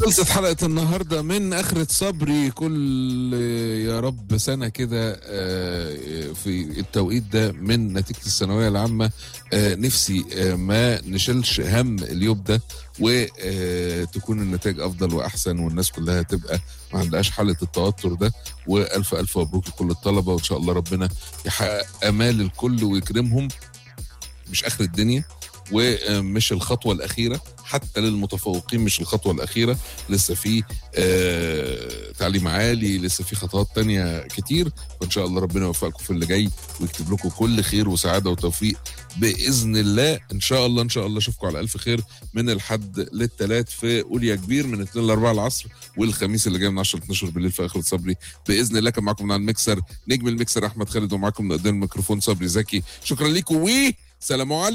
خلصت حلقة النهاردة من آخرة صبري كل يا رب سنة كده آه، في التوقيت ده من نتيجة الثانوية العامة آه، نفسي آه، ما نشيلش هم اليوم ده وتكون النتائج أفضل وأحسن والناس كلها تبقى ما عندهاش حالة التوتر ده وألف ألف مبروك لكل الطلبة وإن شاء الله ربنا يحقق آمال الكل ويكرمهم مش آخر الدنيا ومش الخطوة الأخيرة حتى للمتفوقين مش الخطوة الأخيرة لسه في آه تعليم عالي لسه في خطوات تانية كتير وإن شاء الله ربنا يوفقكم في اللي جاي ويكتب لكم كل خير وسعادة وتوفيق بإذن الله إن شاء الله إن شاء الله أشوفكم على ألف خير من الحد للتلات في قول يا كبير من 2 ل 4 العصر والخميس اللي جاي من 10 ل 12 بالليل في آخرة صبري بإذن الله كان معاكم من على الميكسر نجم الميكسر أحمد خالد ومعاكم من قدام الميكروفون صبري زكي شكرا لكم وسلام عليكم